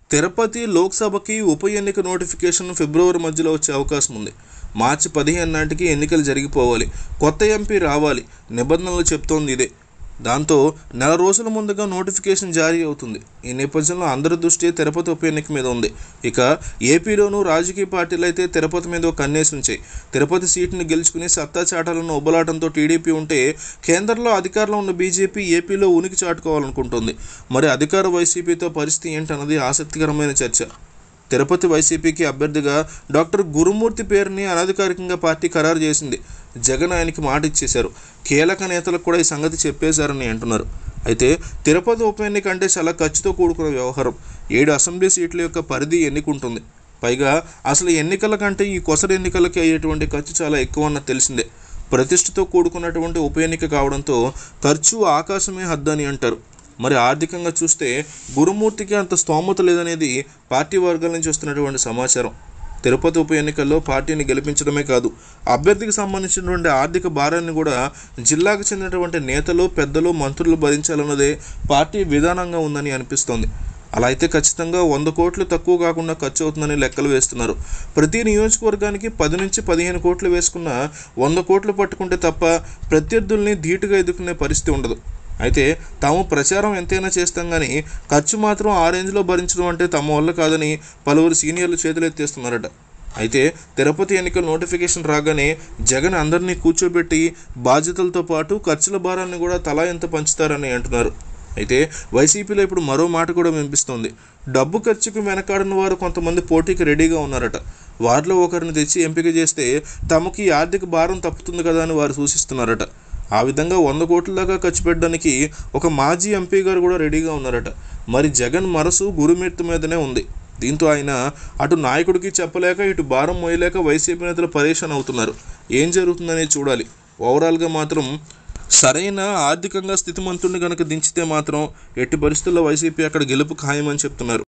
తిరుపతి లోక్సభకి ఉప ఎన్నిక నోటిఫికేషన్ ఫిబ్రవరి మధ్యలో వచ్చే అవకాశం ఉంది మార్చి పదిహేను నాటికి ఎన్నికలు జరిగిపోవాలి కొత్త ఎంపీ రావాలి నిబంధనలు చెప్తోంది ఇదే దాంతో నెల రోజుల ముందుగా నోటిఫికేషన్ జారీ అవుతుంది ఈ నేపథ్యంలో అందరి దృష్టి తిరుపతి ఉప ఎన్నిక మీద ఉంది ఇక ఏపీలోనూ రాజకీయ పార్టీలు అయితే తిరుపతి మీద ఒక కన్నేసి ఉంచాయి తిరుపతి సీటుని గెలుచుకుని సత్తా చాటాలన్న ఉబలాటంతో టీడీపీ ఉంటే కేంద్రంలో అధికారంలో ఉన్న బీజేపీ ఏపీలో ఉనికి చాటుకోవాలనుకుంటుంది మరి అధికార వైసీపీతో పరిస్థితి ఏంటన్నది ఆసక్తికరమైన చర్చ తిరుపతి వైసీపీకి అభ్యర్థిగా డాక్టర్ గురుమూర్తి పేరుని అనధికారికంగా పార్టీ ఖరారు చేసింది జగన్ ఆయనకి మాట ఇచ్చేశారు కీలక నేతలకు కూడా ఈ సంగతి చెప్పేశారని అంటున్నారు అయితే తిరుపతి ఉప ఎన్నిక అంటే చాలా ఖర్చుతో కూడుకున్న వ్యవహారం ఏడు అసెంబ్లీ సీట్ల యొక్క పరిధి ఎన్నికుంటుంది పైగా అసలు ఎన్నికల కంటే ఈ కొసరి ఎన్నికలకి అయ్యేటువంటి ఖర్చు చాలా ఎక్కువ అన్నది తెలిసిందే ప్రతిష్టతో కూడుకున్నటువంటి ఉప ఎన్నిక కావడంతో ఖర్చు ఆకాశమే హద్దని అంటారు మరి ఆర్థికంగా చూస్తే గురుమూర్తికి అంత స్తోమత లేదనేది పార్టీ వర్గాల నుంచి వస్తున్నటువంటి సమాచారం తిరుపతి ఉప ఎన్నికల్లో పార్టీని గెలిపించడమే కాదు అభ్యర్థికి సంబంధించినటువంటి ఆర్థిక భారాన్ని కూడా జిల్లాకు చెందినటువంటి నేతలు పెద్దలు మంత్రులు భరించాలన్నదే పార్టీ విధానంగా ఉందని అనిపిస్తోంది అలా అయితే ఖచ్చితంగా వంద కోట్లు తక్కువ కాకుండా ఖర్చు అవుతుందని లెక్కలు వేస్తున్నారు ప్రతి నియోజకవర్గానికి పది నుంచి పదిహేను కోట్లు వేసుకున్న వంద కోట్లు పట్టుకుంటే తప్ప ప్రత్యర్థుల్ని ధీటుగా ఎదుర్కొనే పరిస్థితి ఉండదు అయితే తాము ప్రచారం ఎంతైనా చేస్తాం కానీ ఖర్చు మాత్రం ఆ రేంజ్లో భరించడం అంటే తమ వల్ల కాదని పలువురు సీనియర్లు చేతులెత్తేస్తున్నారట అయితే తిరుపతి ఎన్నికల నోటిఫికేషన్ రాగానే జగన్ అందరినీ కూర్చోబెట్టి బాధ్యతలతో పాటు ఖర్చుల భారాన్ని కూడా తలా ఎంత పంచుతారని అంటున్నారు అయితే వైసీపీలో ఇప్పుడు మరో మాట కూడా వినిపిస్తోంది డబ్బు ఖర్చుకు వెనకాడిన వారు కొంతమంది పోటీకి రెడీగా ఉన్నారట వారిలో ఒకరిని తెచ్చి ఎంపిక చేస్తే తమకి ఈ ఆర్థిక భారం తప్పుతుంది కదా అని వారు సూచిస్తున్నారట ఆ విధంగా వంద కోట్ల దాకా ఖర్చు పెట్టడానికి ఒక మాజీ ఎంపీ గారు కూడా రెడీగా ఉన్నారట మరి జగన్ మనసు గురుమీర్తి మీదనే ఉంది దీంతో ఆయన అటు నాయకుడికి చెప్పలేక ఇటు భారం మోయలేక వైసీపీ నేతలు పరేషాన్ అవుతున్నారు ఏం జరుగుతుందనేది చూడాలి ఓవరాల్గా మాత్రం సరైన ఆర్థికంగా స్థితిమంతుడిని కనుక దించితే మాత్రం ఎట్టి పరిస్థితుల్లో వైసీపీ అక్కడ గెలుపు ఖాయమని చెప్తున్నారు